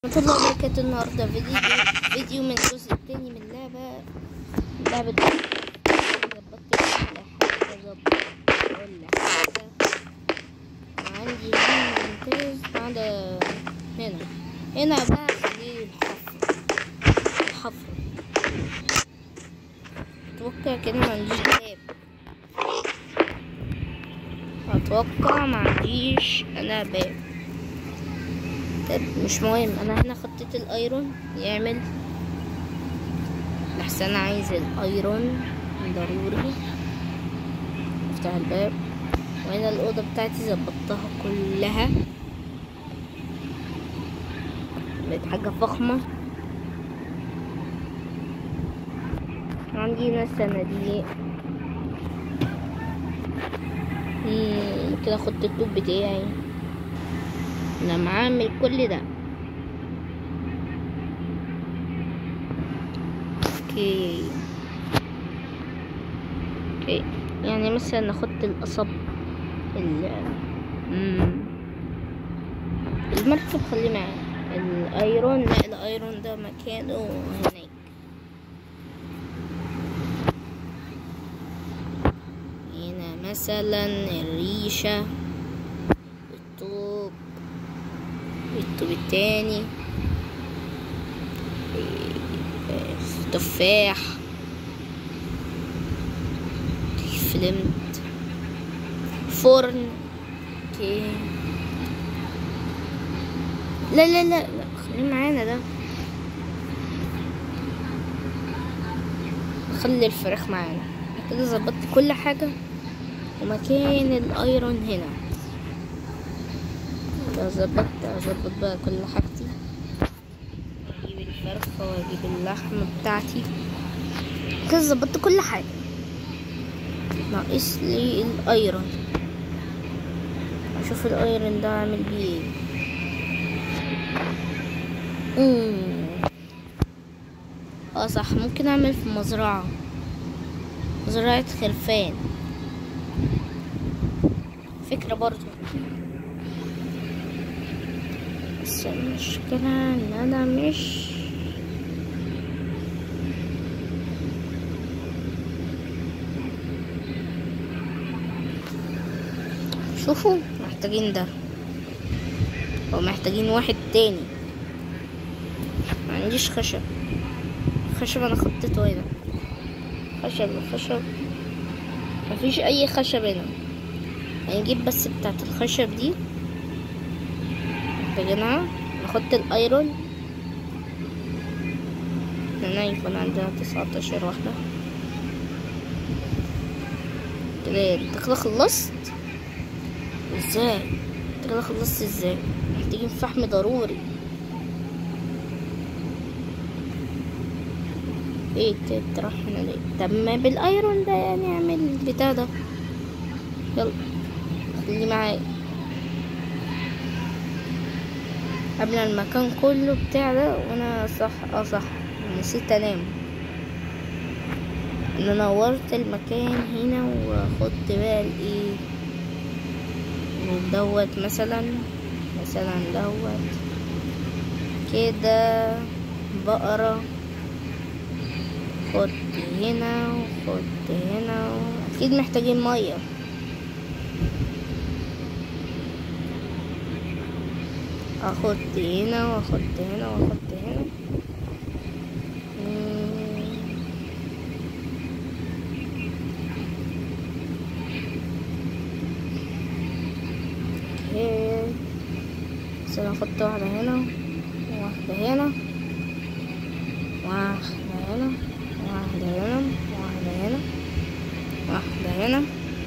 ورحمة الله وبركاته النهاردة فيديو فيديو من الجزء التاني من لعبة لعبة ظبطت على حاجة ظبط ولا حاجة وعندي هنا ممتاز بعد هنا هنا بقى خليه الحفر الحفر اتوقع كده ما عنديش باب اتوقع ما عنديش انا باب طب مش مهم انا هنا خطيت الايرون يعمل لحسن انا عايز الايرون ضروري افتح الباب وهنا الاوضه بتاعتي ظبطتها كلها بقت حاجه فخمه عندي هنا صناديق مم، ممكن اخد التوب بتاعي لما اعمل كل ده اوكي اوكي يعني مثلا اخد القصب ال مم. المركب خليه معايا الايرون لا الايرون ده مكانه هناك هنا مثلا الريشة الطوب الطوب التاني تفاح فلمت فرن اوكي لا لا لا لا خليه معانا ده خلي الفراخ معانا كده ظبطت كل حاجة ومكان الايرون هنا لو ظبطت اظبط بقى كل حاجتي اجيب الفرخة واجيب اللحمة بتاعتي كده ظبطت كل حاجة ناقص لي الايرون اشوف الايرون ده اعمل بيه ايه مم. اه صح ممكن اعمل في مزرعة مزرعة خرفان فكرة برضو بس المشكلة ان انا مش شوفوا محتاجين ده ومحتاجين واحد تاني ما عنديش خشب خشب انا خطيته هنا خشب خشب مفيش اي خشب هنا هنجيب بس بتاعت الخشب دي محتاجينها نحط الايرون هنا يكون عندنا تسعتاشر واحدة كده انت كده خلصت ازاي انت كده خلصت ازاي محتاجين فحم ضروري ايه تروح هنا ليه طب ما بالايرون ده يعني اعمل البتاع ده يلا خليه معايا قبل المكان كله بتاع ده وانا صح اه صح نسيت انام انا نورت المكان هنا واخدت بقى الايه دوت مثلا مثلا دوت كده بقرة خد هنا وخد هنا اكيد محتاجين ميه اخد هنا واخد هنا واخد هنا اوكي بس انا اخدت واحدة هنا وواحدة هنا واحدة هنا واحدة هنا واحدة هنا واحدة هنا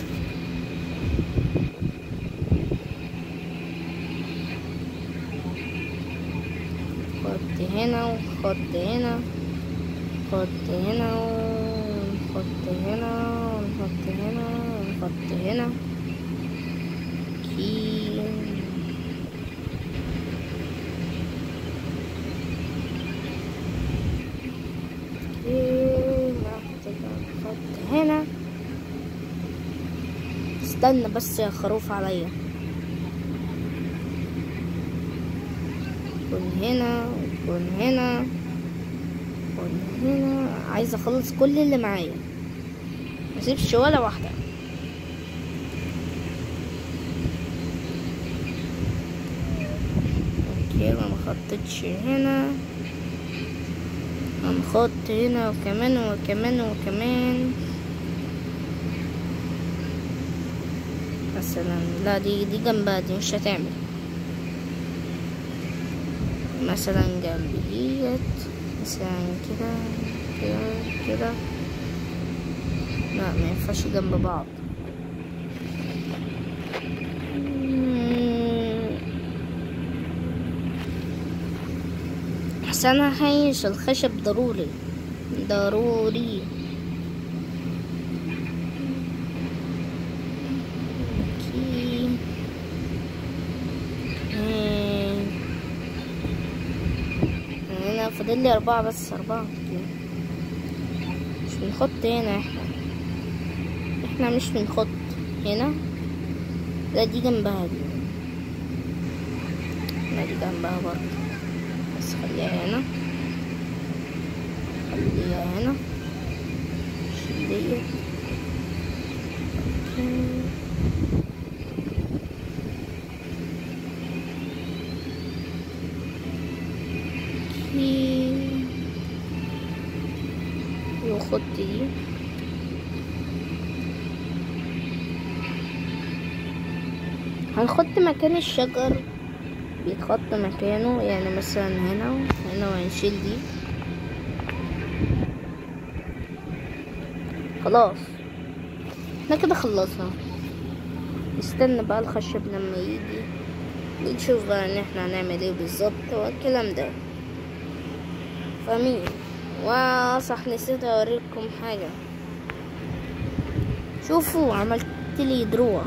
خد هنا وخد هنا خد هنا ونحط هنا ونحط هنا ونحط هنا كي نحط هنا استنى بس يا خروف عليا وتكون هنا وتكون هنا وتكون هنا عايزة اخلص كل اللي معايا مسيبش ولا واحدة اوكي انا مخططش هنا هنخط هنا وكمان وكمان وكمان مثلا لا دي دي جنبها دي مش هتعمل مثلا جنب ديت مثلا كده كده كده لا ما ينفعش جنب بعض مم. بس انا هيش الخشب ضروري ضروري اوكي مم. انا فاضل لي اربعة بس اربعة اوكي مش بنحط هنا احنا احنا مش بنحط هنا لا دي جنبها دي لا دي جنبها برضه بس خليها هنا خليها هنا شيل ديت اوكي اوكي وخد دي هنحط مكان الشجر بيتحط مكانه يعني مثلا هنا وهنا وهنشيل دي خلاص احنا كده خلصنا نستنى بقى الخشب لما يجي ونشوف بقى ان احنا هنعمل ايه بالظبط والكلام ده فاهمين وصح نسيت اوريكم حاجة شوفوا عملت لي دروع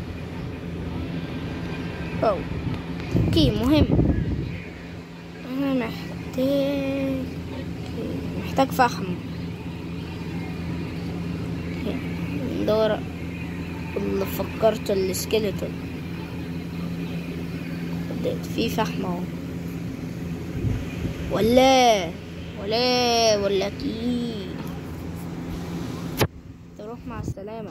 أو اوكي مهم انا محتاج محتاج فحم ندور اللي فكرت السكيلتون بدأت في فحم اهو ولا ولا ولا كي تروح مع السلامة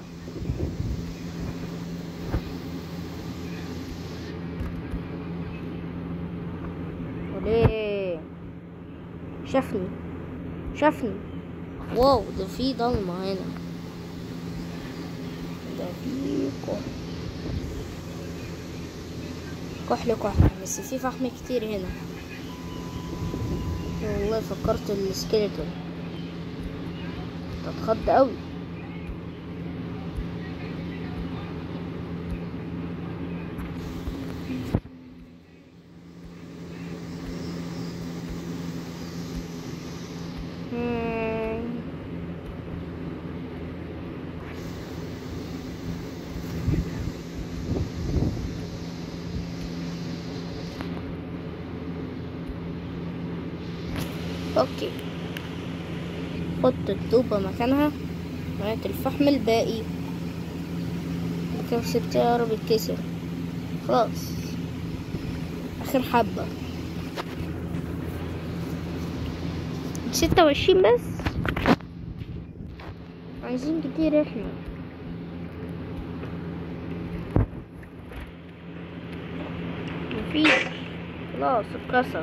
وليه شافني شافني واو ده في ضلمة هنا ده في كحل كحل كحل بس في فحم كتير هنا والله فكرت السكيلتون اتخض قوي مم. اوكي حط الطوبة مكانها وهات الفحم الباقي كم سبتها يا رب يتكسر خلاص اخر حبة ستة وعشرين بس عايزين كتير احنا مفيش خلاص اتكسر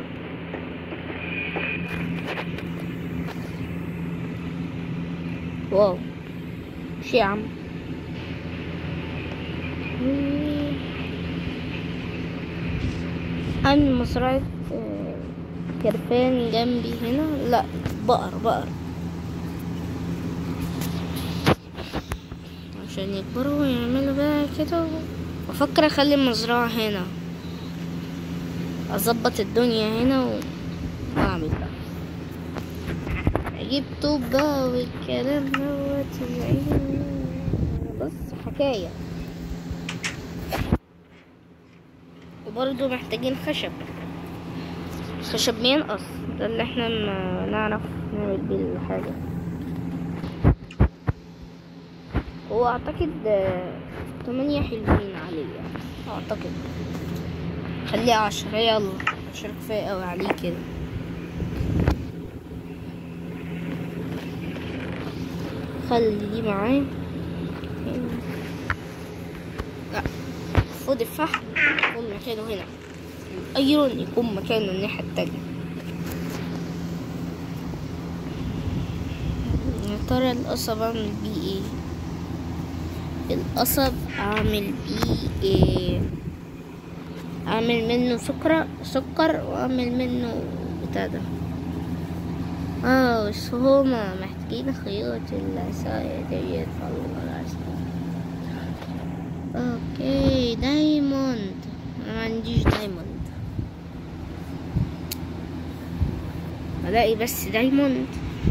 واو شي يا عم عندي مزرعة آه، كرفان جنبي هنا لا بقر بقر عشان يكبروا ويعملوا بقى كده بفكر اخلي المزرعة هنا اظبط الدنيا هنا واعمل بقى اجيب طوب بقى والكلام دوت بص حكاية وبرضه محتاجين خشب خشب بينقص ده اللي احنا ما نعرف نعمل بيه الحاجة هو اعتقد آه، تمانية حلوين عليا اعتقد خليه عشرة يلا عشان كفاية اوي عليه كده خلي دي معاه لا المفروض الفحم يكون مكانه هنا الايرون يكون مكانه الناحية التانية يا ترى القصب اعمل بيه ايه القصب اعمل بيه ايه اعمل منه سكر سكر واعمل منه بتاع ده اه بس هما محتاجين خيوط العصاية ديت والله العظيم اوكي دايموند انا ما عنديش دايموند الاقي بس دايموند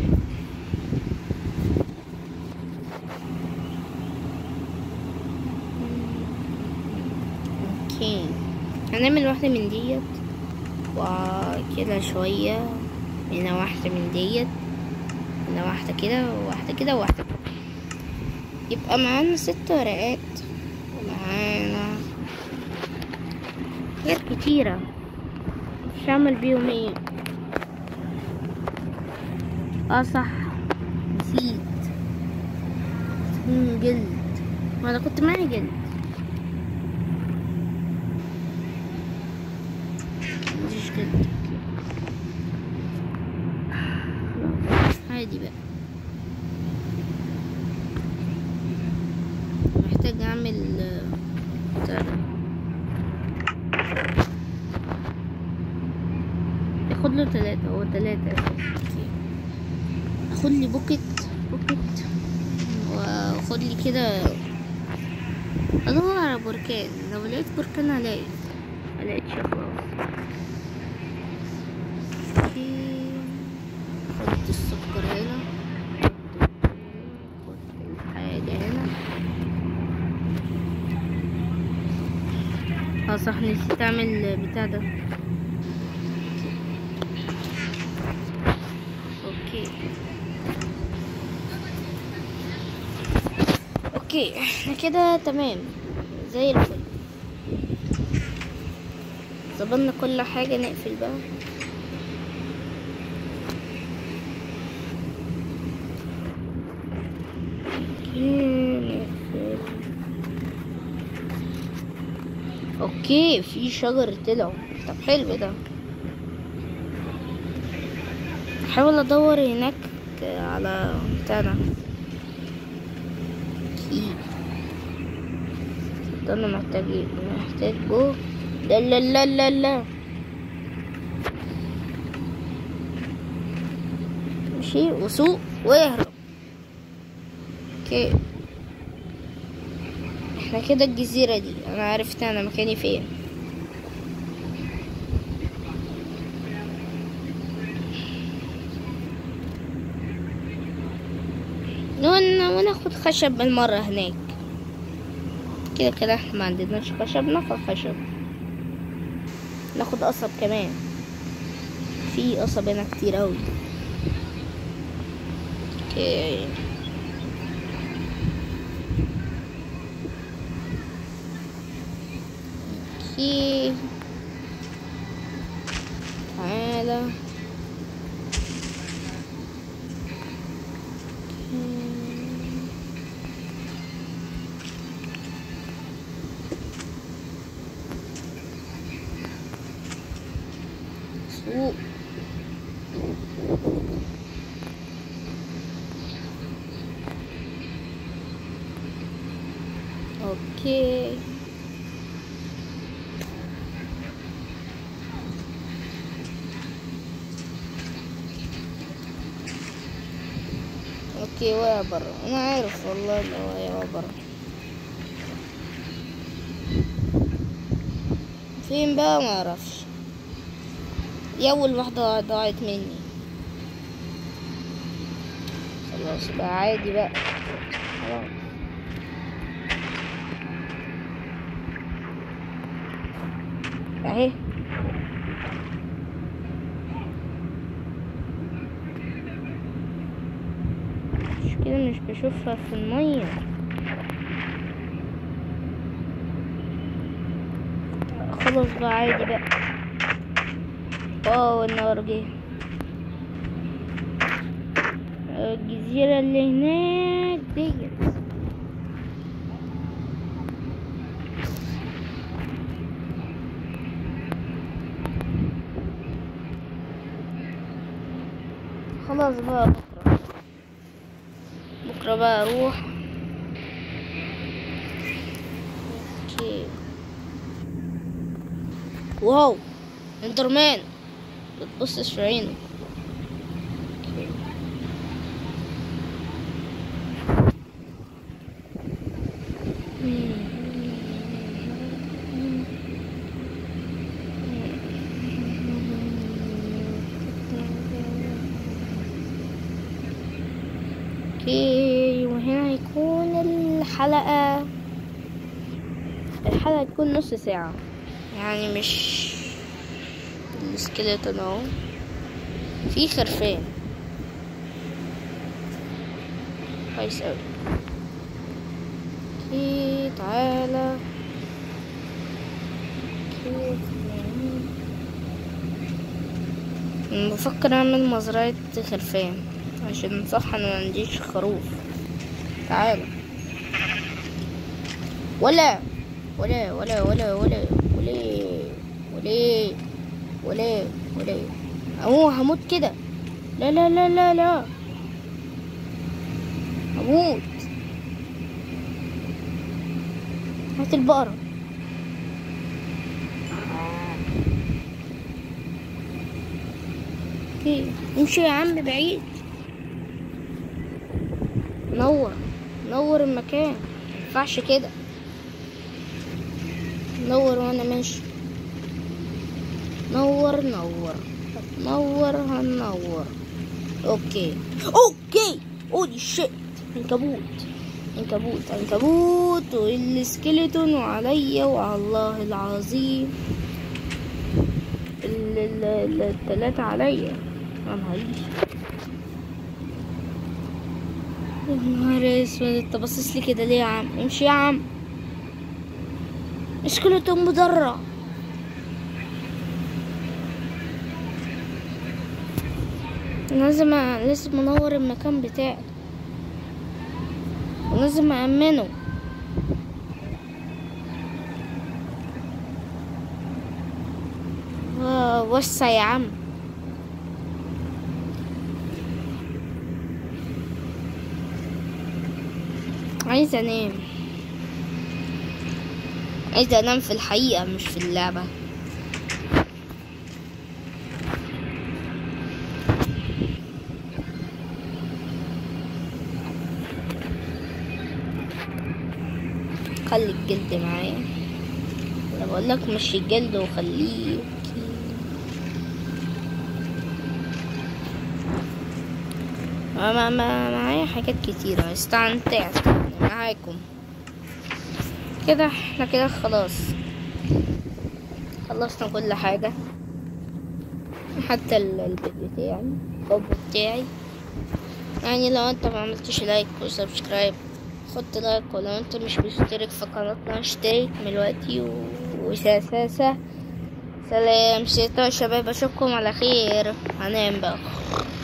اوكي هنعمل واحدة من ديت وكده شوية هنا واحدة من ديت هنا واحدة كده وواحدة كده وواحدة كده يبقى معانا ست ورقات ومعانا حاجات كتيرة مش هعمل بيهم ايه اه صح نسيت مم، جلد ما انا كنت معايا جلد مفيش جلد عادي بقى محتاج اعمل آه، بتاع ده ياخد له تلاتة هو تلاتة أساسي. اخد لي بوكت بوكت واخد لي كده ادور على بركان لو لقيت بركان هلاقي ملقتش خلاص اوكي حط السكر هنا حط الحاجة هنا اه صح نسيت اعمل بتاع ده اوكي اوكي احنا كده تمام زي الفل ظبطنا كل حاجة نقفل بقى اوكي نقفل اوكي في شجر طلعوا طب حلو ده احاول ادور هناك على بتاع ده اكيد ده انا محتاج ايه محتاج بو لا لا لا لا لا مشي وسوق واهرب اوكي احنا كده الجزيرة دي انا عرفت انا مكاني فين ون- وناخد خشب بالمرة هناك كده كده احنا ما عندناش خشب ناخد خشب ناخد قصب كمان في قصب هنا كتير اوي اوكي اوكي تعالى سوق اوكي اوكي وقع برا انا عارف والله اللي هو وقع برا فين بقى ما اعرفش دي اول واحدة ضاعت مني خلاص بقى عادي بقى خلاص اهي مش كده مش بشوفها في المية خلاص بقى عادي بقى واو النهار جه الجزيرة اللي هناك ديت خلاص بقى بكرة بكرة بقى اروح اوكي واو اندرمان بتبصش في عينه اوكي. اوكي وهنا هيكون الحلقة الحلقة تكون نص ساعة يعني مش السكيلتون اهو في خرفان كويس اوي اوكي تعالى اوكي أنا بفكر اعمل مزرعة خرفان عشان صح انا ما عنديش خروف تعالى ولا ولا ولا ولا ولا ولا ولا ولا ولا اهو هموت كده لا لا لا لا لا هموت هات البقرة اوكي امشي يا عم بعيد نور نور المكان مينفعش كده نور وانا ماشي نور نور نور هنور اوكي اوكي اودي شيت عنكبوت عنكبوت عنكبوت والسكيلتون وعليا وعلى الله العظيم ال- ال- ال- التلاتة عليا يا نهار يا نهار اسود انت باصص لي كده ليه يا عم امشي يا عم سكيلتون مدرع لازم أ- لازم انور المكان بتاعي ولازم أأمنه آه، وسع يا عم عايزة انام عايزة انام في الحقيقة مش في اللعبة خلي الجلد معايا انا بقول لك مشي الجلد وخليه ما ما ما معايا حاجات كتيرة استمتعت معاكم كده احنا كده خلاص خلصنا كل حاجة حتى ال- البيت بتاعي الكوب بتاعي يعني لو انت ما عملتش لايك وسبسكرايب خد لايك ولو انت مش مشترك في قناتنا اشترك من دلوقتي و... وساساسة سلام ستة شباب اشوفكم على خير هنام بقى